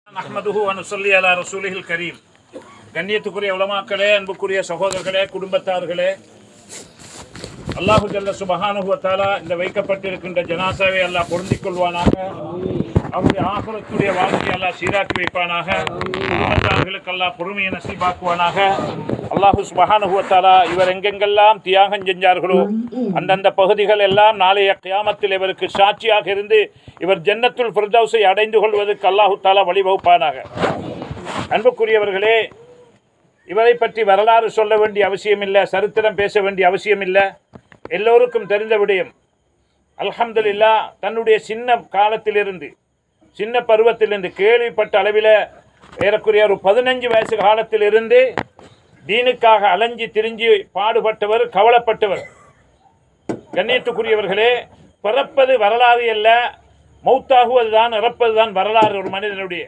அஹ்மதுஹு அனுசல்லி அலா ரசூலிஹில் கரீம் கண்ணியத்துக்குரிய உலமாக்களே அன்புக்குரிய சகோதரர்களே குடும்பத்தார்களே அல்லாஹு ஜல்ல சுபஹானுஹு தாலா இந்த வைக்கப்பட்டிருக்கின்ற ஜனாசாவை அல்லாஹ் பொருந்திக் கொள்வானாக அவருடைய ஆகுலத்துடைய வாழ்க்கையை அல்லாஹ் சீராக்கி வைப்பானாக குடும்பத்தார்களுக்கு அல்லாஹ் பொறுமையை நசீபாக்குவானாக அல்லாஹு சுபஹானுஹு தாலா இவர் எங்கெங்கெல்லாம் தியாகம் செஞ்சார்களோ அந்தந்த பகுதிகள் எல்லாம் நாளைய கியாமத்தில் இவருக்கு சாட்சியாக இருந்து இவர் ஜன்னத்துல் ஃபிர்தௌஸை அடைந்து கொள்வதற்கு அல்லாஹு தாலா வழிவகுப்பானாக அன்புக்குரியவர்களே இவரை பற்றி வரலாறு சொல்ல வேண்டிய அவசியமில்லை சரித்திரம் பேச வேண்டிய அவசியமில்லை எல்லோருக்கும் தெரிந்த விடயம் அல்ஹம்துலில்லா தன்னுடைய சின்ன காலத்திலிருந்து சின்ன பருவத்திலிருந்து கேள்விப்பட்ட அளவில் ஏறக்குறைய ஒரு பதினஞ்சு வயசு காலத்திலிருந்து தீனுக்காக அலைஞ்சி திரிஞ்சு பாடுபட்டவர் கவலைப்பட்டவர் கண்ணியத்துக்குரியவர்களே பிறப்பது வரலாறு அல்ல மௌத்தாகுவதுதான் இறப்பதுதான் வரலாறு ஒரு மனிதனுடைய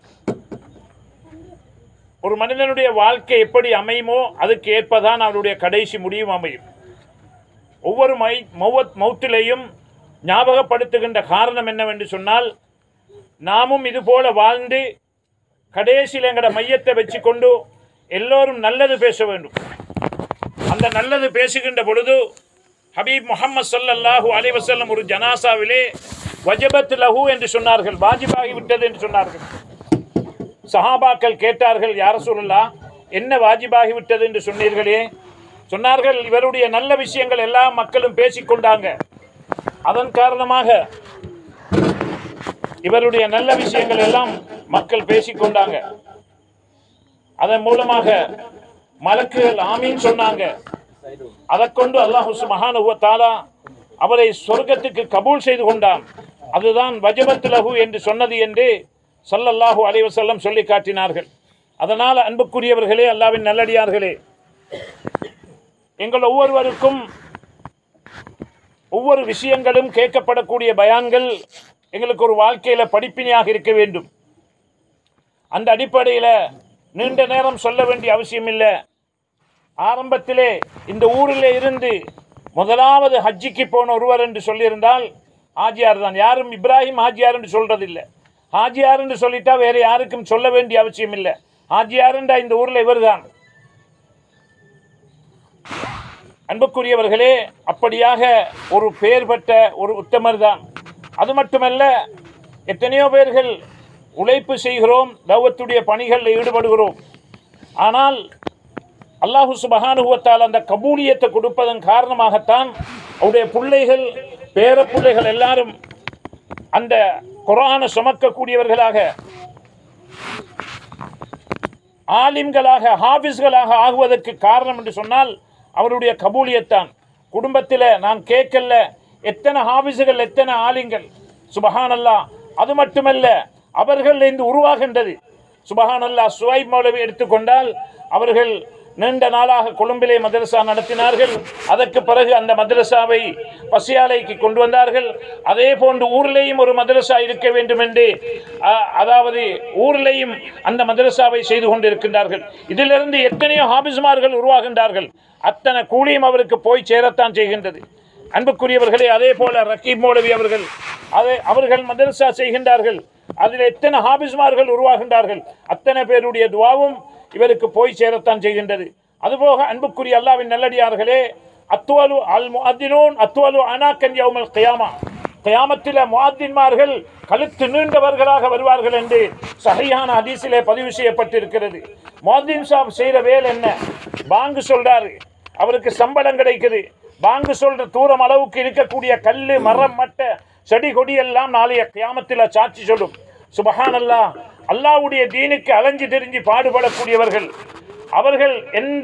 ஒரு மனிதனுடைய வாழ்க்கை எப்படி அமையுமோ அதுக்கு ஏற்பதான் அவருடைய கடைசி முடிவும் அமையும் ஒவ்வொரு மை மௌவத் மௌத்திலையும் ஞாபகப்படுத்துகின்ற காரணம் என்னவென்று சொன்னால் நாமும் இதுபோல வாழ்ந்து கடைசியில் எங்கட மையத்தை வச்சுக்கொண்டு எல்லோரும் நல்லது பேச வேண்டும் அந்த நல்லது பேசுகின்ற பொழுது ஹபீப் முகமது ஸல்லல்லாஹு அலைஹி வஸல்லம் ஒரு ஜனாசாவிலே வஜபத் லஹு என்று சொன்னார்கள் வாஜிபாகி விட்டது என்று சொன்னார்கள் சஹாபாக்கள் கேட்டார்கள் யார சொல்லலா என்ன வாஜிபாகி விட்டது என்று சொன்னீர்களே சொன்னார்கள் இவருடைய நல்ல விஷயங்கள் எல்லா மக்களும் பேசிக்கொண்டாங்க அதன் காரணமாக இவருடைய நல்ல விஷயங்கள் எல்லாம் மக்கள் பேசிக்கொண்டாங்க அதன் மூலமாக மலக்குகள் ஆமீன் சொன்னாங்க அதை கொண்டு அல்லாஹு சுபஹானஹு தாலா அவரை சொர்க்கத்துக்கு கபூல் செய்து கொண்டான் அதுதான் வஜபத் லஹு என்று சொன்னது என்று ஸல்லல்லாஹு அலைஹி வஸல்லம் சொல்லி காட்டினார்கள் அதனால் அன்புக்குரியவர்களே அல்லாவின் நல்லடியார்களே எங்கள் ஒவ்வொருவருக்கும் ஒவ்வொரு விஷயங்களும் கேட்கப்படக்கூடிய பயான்கள் எங்களுக்கு ஒரு வாழ்க்கையில் படிப்பினையாக இருக்க வேண்டும் அந்த அடிப்படையில் நீண்ட நேரம் சொல்ல வேண்டிய அவசியம் இல்லை ஆரம்பத்திலே இந்த ஊரில் இருந்து முதலாவது ஹஜ்ஜிக்கு போன ஒருவர் என்று சொல்லியிருந்தால் ஹாஜியார் தான் யாரும் இப்ராஹிம் ஹாஜியார் என்று சொல்றதில்லை ஹாஜியார் என்று சொல்லிட்டா வேற யாருக்கும் சொல்ல வேண்டிய அவசியம் இல்லை ஹாஜியார் என்ற இந்த ஊரில் இவர்தான் அன்புக்குரியவர்களே அப்படியாக ஒரு பெயர் பெற்ற ஒரு உத்தமர் தான் அது மட்டுமல்ல எத்தனையோ பேர்கள் உழைப்பு செய்கிறோம் தௌவத்துடைய பணிகளில் ஈடுபடுகிறோம் ஆனால் அல்லாஹு சுபஹானுவத்தால் அந்த கபூலியத்தை கொடுப்பதன் காரணமாகத்தான் அவருடைய பிள்ளைகள் பேர பிள்ளைகள் எல்லாரும் அந்த குரானை சுமக்கக்கூடியவர்களாக ஆலிம்களாக ஹாஃபிஸ்களாக ஆகுவதற்கு காரணம் என்று சொன்னால் அவருடைய கபூலியத்தான் குடும்பத்தில் நான் கேட்கல எத்தனை ஹாஃபிஸுகள் எத்தனை ஆலிங்கள் சுபஹானல்லா அது மட்டுமல்ல அவர்கள் இருந்து உருவாகின்றது சுபஹானல்லா சுவைப் மௌலவி எடுத்துக்கொண்டால் அவர்கள் நீண்ட நாளாக கொழும்பிலே மதரசா நடத்தினார்கள் அதற்கு பிறகு அந்த மதரசாவை பசியாலைக்கு கொண்டு வந்தார்கள் அதே போன்று ஊரிலேயும் ஒரு மதரசா இருக்க வேண்டும் என்று அ- அதாவது ஊரிலேயும் அந்த மதரசாவை செய்து கொண்டிருக்கின்றார்கள் இதிலிருந்து எத்தனையோ ஹாபிஸ்மார்கள் உருவாகின்றார்கள் அத்தனை கூலியும் அவருக்கு போய் சேரத்தான் செய்கின்றது அன்புக்குரியவர்களே அதே போல ரக்கீப் மௌலவி அவர்கள் அதை அவர்கள் மதரசா செய்கின்றார்கள் அதில் எத்தனை ஹாபிஸ்மார்கள் உருவாகின்றார்கள் அத்தனை பேருடைய துவாவும் இவருக்கு போய் சேரத்தான் செய்கின்றது அதுபோக அன்புக்குரிய அல்லாவின் நல்லடியார்களே அத்துவலு அல் முஅத்தினூன் அத்துவலு அனாக்கன் யௌமல் கியாமா கியாமத்தில முஅத்தின்மார்கள் கழுத்து நீண்டவர்களாக வருவார்கள் என்று சஹீஹான ஹதீஸிலே பதிவு செய்யப்பட்டிருக்கிறது முஅத்தின் சாப் செய்கிற வேலை என்ன பாங்கு சொல்றாரு அவருக்கு சம்பளம் கிடைக்குது பாங்கு சொல்ற தூரம் அளவுக்கு இருக்கக்கூடிய கல்லு மரம் மட்ட செடி கொடி எல்லாம் நாளைய கியாமத்தில் சாட்சி சொல்லும் சுபஹானல்லா அல்லாஹ்வுடைய தீனுக்கு அலைஞ்சு தெரிஞ்சு பாடுபடக்கூடியவர்கள் அவர்கள் எந்த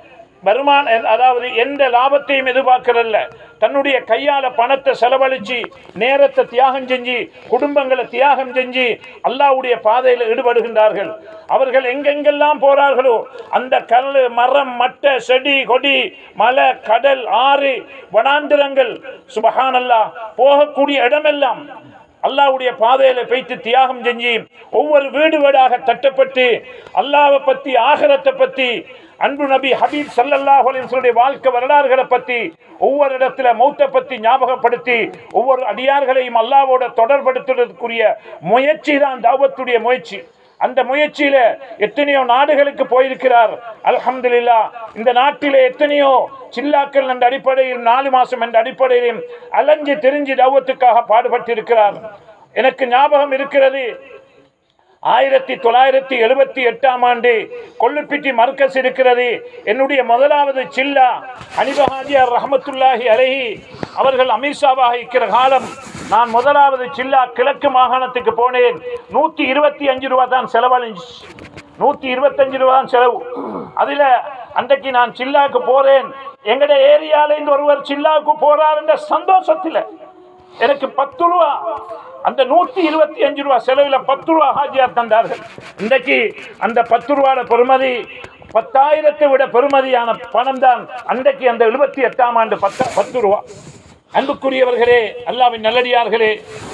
வருமான அதாவது எந்த லாபத்தையும் எதிர்பார்க்கறல்ல தன்னுடைய கையால பணத்தை செலவழிச்சு நேரத்தை தியாகம் செஞ்சு குடும்பங்களை தியாகம் செஞ்சு அல்லாஹ்வுடைய பாதையில் ஈடுபடுகின்றார்கள் அவர்கள் எங்கெங்கெல்லாம் போறார்களோ அந்த கல் மரம் மட்ட செடி கொடி மலை கடல் ஆறு வனாந்திரங்கள் சுபஹானல்லா போகக்கூடிய இடமெல்லாம் அல்லாஹ்வுடைய பாதையில வைத்து தியாகம் செஞ்சு ஒவ்வொரு வீடு வீடாக தட்டப்பட்டு அல்லாஹ்வை பத்தி ஆகரத்தை பத்தி அன்பு நபி ஹபீப் ஸல்லல்லாஹு அலைஹி வஸல்லுடைய வாழ்க்கை வரலாறுகளை பத்தி ஒவ்வொரு இடத்துல மௌத்தை பத்தி ஞாபகப்படுத்தி ஒவ்வொரு அடியார்களையும் அல்லாஹ்வோட தொடர்படுத்துவதற்குரிய முயற்சி தான் தாவத்துடைய முயற்சி அந்த முயற்சியில எத்தனையோ நாடுகளுக்கு போயிருக்கிறார் அல்ஹம்துலில்லாஹ் இந்த நாட்டிலே எத்தனையோ சில்லாக்கள் என்ற அடிப்படையில் நாலு மாசம் என்ற அடிப்படையிலும் அலைஞ்சு தெரிஞ்சு தௌவத்துக்காக பாடுபட்டிருக்கிறார் எனக்கு ஞாபகம் இருக்கிறது ஆயிரத்தி தொள்ளாயிரத்தி எழுபத்தி எட்டாம் ஆண்டு கொள்ளுப்பிட்டி மர்க்கஸ் இருக்கிறது என்னுடைய முதலாவது சில்லா அனிபஹாஜியார் ரஹமத்துல்லாஹி அலைஹி அவர்கள் அமித்ஷாவாக இருக்கிற காலம் நான் முதலாவது சில்லா கிழக்கு மாகாணத்துக்கு போனேன் நூற்றி இருபத்தி அஞ்சு ரூபா தான் செலவழிஞ்சு நூற்றி இருபத்தஞ்சு ரூபா தான் செலவு அதில் அன்றைக்கு நான் சில்லாவுக்கு போகிறேன் எங்கட ஏரியாலேருந்து ஒருவர் சில்லாவுக்கு போகிறார் என்ற சந்தோஷத்தில் எனக்கு பத்து ரூபா அந்த நூத்தி இருபத்தி அஞ்சு ரூபா செலவில் பத்து ரூபா ஹாஜியார் தந்தார்கள் இன்றைக்கு அந்த பத்து ரூபாட பெறுமதி பத்தாயிரத்தை விட பெறுமதியான பணம் தான் அன்றைக்கு அந்த எழுபத்தி எட்டாம் ஆண்டு பத்து பத்து ரூபா அன்புக்குரியவர்களே அல்லாவின் நல்லடியார்களே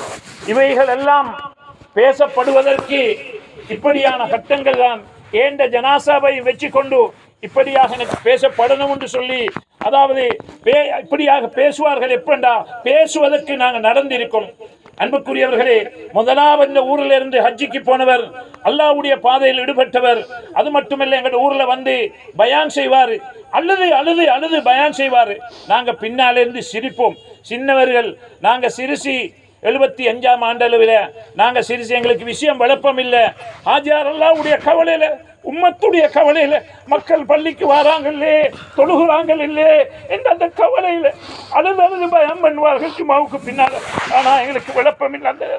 இவைகள் எல்லாம் பேசப்படுவதற்கு இப்படியான சட்டங்கள் தான் ஏண்ட ஜனாசாவை வச்சு கொண்டு இப்படியாக எனக்கு பேசப்படணும் என்று சொல்லி அதாவது பே இப்படியாக பேசுவார்கள் எப்பண்டா பேசுவதற்கு நாங்கள் நடந்திருக்கோம் அன்புக்குரியவர்களே முதலாவது இந்த ஊரில் இருந்து ஹஜ்ஜிக்கு போனவர் அல்லாஹ்வுடைய பாதையில் ஈடுபட்டவர் அது மட்டுமல்ல எங்கள் ஊரில் வந்து பயான் செய்வார் அல்லது அழுது அழுது பயான் செய்வார் நாங்கள் பின்னாலே இருந்து சிரிப்போம் சின்னவர்கள் நாங்கள் சிரிசி எழுபத்தி அஞ்சாம் ஆண்டளவில் நாங்கள் சிரிசி எங்களுக்கு விஷயம் விளப்பம் இல்லை ஆஜார் அல்லாவுடைய கவலையில் உம்மத்துடைய கவலையில் மக்கள் பள்ளிக்கு வராங்களே தொழுகிறாங்கள் இல்லே என்ற அந்த கவலையில் அழுது அழுது பயம் பண்ணுவார்கள் சும்மாவுக்கு பின்னால் ஆனால் எங்களுக்கு விளப்பம் இல்லை அந்த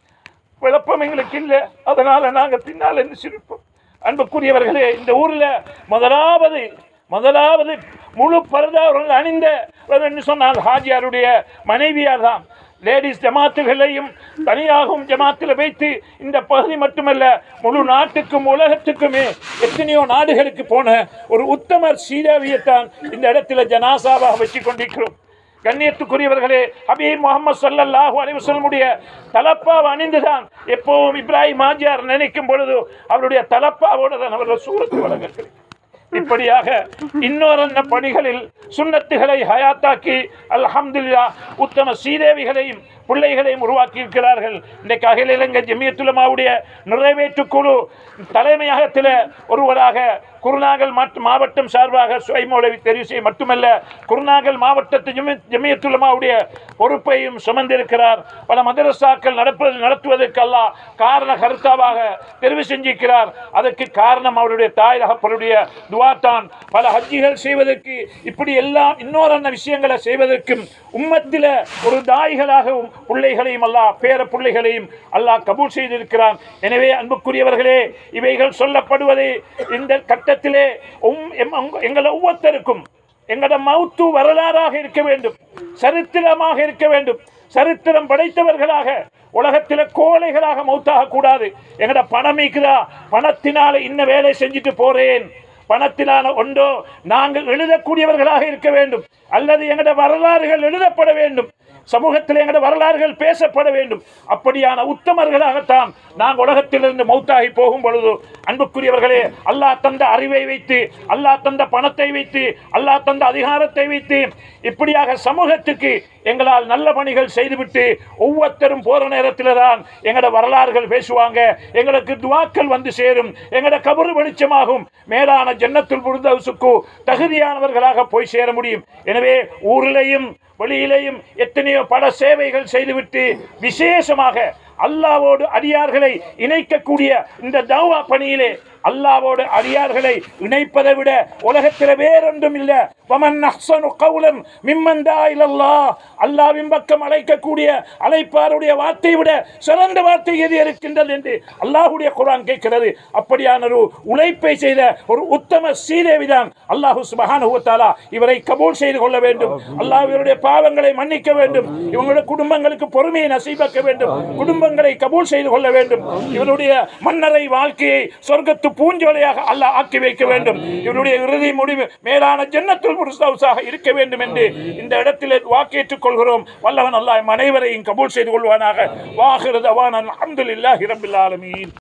விளப்பம் எங்களுக்கு இல்லை அதனால நாங்கள் பின்னால் இருந்து சிரிப்போம் அன்புக்குரியவர்களே இந்த ஊரில் முதலாவது முதலாவது முழு பரதா அவர்கள் அணிந்த என்று சொன்னால் ஹாஜியாருடைய மனைவியார் தான் லேடிஸ் ஜமாத்துகளையும் தனியாகவும் ஜமாத்தில் வைத்து இந்த பகுதி மட்டுமல்ல முழு நாட்டுக்கும் உலகத்துக்குமே எத்தனையோ நாடுகளுக்கு போன ஒரு உத்தமர் சீதாவியத்தான் இந்த இடத்துல ஜனாசாவாக வச்சு கொண்டிருக்கிறோம் கண்ணியத்துக்குரியவர்களே ஹபீப் முகமது ஸல்லல்லாஹு அலைஹி வஸல்லமுடைய தலப்பாவை அணிந்துதான் எப்பவும் இப்ராஹிம் ஆஜியார் நினைக்கும் பொழுது அவருடைய தலப்பாவோடு தான் அவர்கள் சூரத்து வழங்குகிறேன் இப்படியாக இன்னொரு பணிகளில் சுன்னத்துகளை ஹயாத்தாக்கி அல்ஹம்துலில்லாஹ் உத்தம சீதேவிகளையும் பிள்ளைகளையும் உருவாக்கி இருக்கிறார்கள் இன்றைக்கு அகில இலங்கை ஜமியத்துலமாவுடைய நிறைவேற்று குழு தலைமையகத்தில் ஒருவராக குருநாகல் மாவட்ட- மாவட்டம் சார்பாக சுயமௌலவி தெரிவு செய்ய மட்டுமல்ல குருநாகல் மாவட்டத்து ஜமி ஜமியத்துலமாவுடைய பொறுப்பையும் சுமந்திருக்கிறார் பல மதரசாக்கள் நடப்பது நடத்துவதற்கு அல்லாஹ் காரண கருத்தாவாக தெரிவு செஞ்சிருக்கிறார் அதற்கு காரணம் அவருடைய தாய் தகப்பனுடைய துவாத்தான் பல ஹஜ்ஜிகள் செய்வதற்கு இப்படி எல்லாம் இன்னொரு விஷயங்களை செய்வதற்கும் உம்மத்தில் ஒரு தாய்களாகவும் பிள்ளைகளையும் அல்லாஹ் பேர பிள்ளைகளையும் அல்லாஹ் கபூல் செய்திருக்கிறான் எனவே அன்புக்குரியவர்களே இவைகள் சொல்லப்படுவது இந்த கட்டத்திலே உம் எம் அங்க- எங்கள் ஒவ்வொருத்தருக்கும் எங்களோட மௌத்து வரலாறாக இருக்க வேண்டும் சரித்திரமாக இருக்க வேண்டும் சரித்திரம் படைத்தவர்களாக உலகத்தில் கோழைகளாக மௌத்தாக கூடாது எங்கட பணம் இருக்குதா பணத்தினால இன்ன வேலை செஞ்சுட்டு போறேன் பணத்திலான ஒன்றோ நாங்கள் எழுதக்கூடியவர்களாக இருக்க வேண்டும் அல்லது எங்கட வரலாறுகள் எழுதப்பட வேண்டும் சமூகத்தில் எங்கட வரலாறுகள் பேசப்பட வேண்டும் அப்படியான உத்தமர்களாகத்தான் நாங்கள் உலகத்திலிருந்து மௌத்தாகி போகும் பொழுது அன்புக்குரியவர்களே அல்லாஹ் தந்த அறிவை வைத்து அல்லாஹ் தந்த பணத்தை வைத்து அல்லாஹ் தந்த அதிகாரத்தை வைத்து இப்படியாக சமூகத்துக்கு எங்களால் நல்ல பணிகள் செய்துவிட்டு ஒவ்வொருத்தரும் போற நேரத்தில் தான் எங்களோட வரலாறுகள் பேசுவாங்க எங்களுக்கு துவாக்கள் வந்து சேரும் எங்களோட கபரு வெளிச்சமாகும் மேலான ஜன்னத்துல் புருந்தவுசுக்கு தகுதியானவர்களாக போய் சேர முடியும் எனவே ஊரிலேயும் வெளியிலேயும் எத்தனையோ பல சேவைகள் செய்துவிட்டு விசேஷமாக அல்லாவோடு அடியார்களை இணைக்கக்கூடிய இந்த தௌவா பணியிலே அல்லாவோடு அடியார்களை இணைப்பதை விட உலகத்தில் வேறொன்றும் இல்லை வமன் அஹ்சனு கவுலம் மிம்மன் தா இலல்லாஹ் அல்லாவின் பக்கம் அழைக்கக்கூடிய அழைப்பாருடைய வார்த்தையை விட சிறந்த வார்த்தை எது இருக்கின்றது என்று அல்லாஹ்வுடைய குர்ஆன் கேட்கிறது அப்படியான ஒரு உழைப்பை செய்த ஒரு உத்தம சீதேவிதான் அல்லாஹு சுபஹானஹு வ தஆலா இவரை கபூல் செய்து கொள்ள வேண்டும் அல்லாஹ் இவருடைய பாவங்களை மன்னிக்க வேண்டும் இவங்களுடைய குடும்பங்களுக்கு பொறுமையை நசீபாக்க வேண்டும் குடும்பங்களை கபூல் செய்து கொள்ள வேண்டும் இவருடைய மன்னரை வாழ்க்கையை சொர்க்கத்து பூஞ்சோலையாக அல்லாஹ் ஆக்கி வைக்க வேண்டும் இவருடைய இறுதி முடிவு மேலான ஜன்னத்துல் முர்சவுஸாக இருக்க வேண்டும் என்று இந்த இடத்திலே வாக்கேற்றுக் கொள்கிறோம் வல்லவன் அல்லாஹ் நம் அனைவரையும் கபூல் செய்து கொள்வானாக வாஹிரு தவான் அல்ஹம்துலில்லாஹி ரப்பில் ஆலமீன்